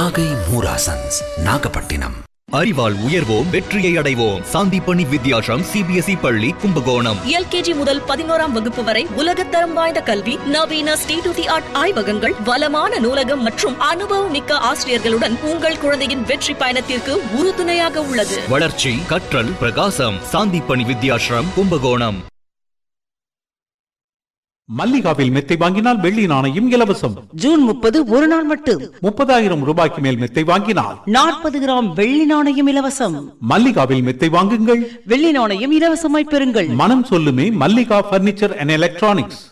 நாகை மூராசன்ஸ் நாகப்பட்டினம் அறிவால் உயர்வோம் வெற்றியை அடைவோம் சாந்திப்பணி வித்யாசம் சிபிஎஸ்இ பள்ளி கும்பகோணம் எல்கேஜி முதல் பதினோராம் வகுப்பு வரை உலகத்தரம் வாய்ந்த கல்வி நவீன ஸ்டேட் டு தி ஆர்ட் ஆய்வகங்கள் வளமான நூலகம் மற்றும் அனுபவம் மிக்க ஆசிரியர்களுடன் உங்கள் குழந்தையின் வெற்றி பயணத்திற்கு உறுதுணையாக உள்ளது வளர்ச்சி கற்றல் பிரகாசம் சாந்திப்பணி வித்யாசிரம் கும்பகோணம் மல்லிகாவில் மெத்தை வாங்கினால் வெள்ளி நாணயம் இலவசம் ஜூன் முப்பது ஒரு நாள் மட்டும் முப்பதாயிரம் ரூபாய்க்கு மேல் மெத்தை வாங்கினால் நாற்பது கிராம் வெள்ளி நாணயம் இலவசம் மல்லிகாவில் மெத்தை வாங்குங்கள் வெள்ளி நாணயம் இலவசமாய் பெறுங்கள் மனம் சொல்லுமே மல்லிகா பர்னிச்சர் அண்ட் எலக்ட்ரானிக்ஸ்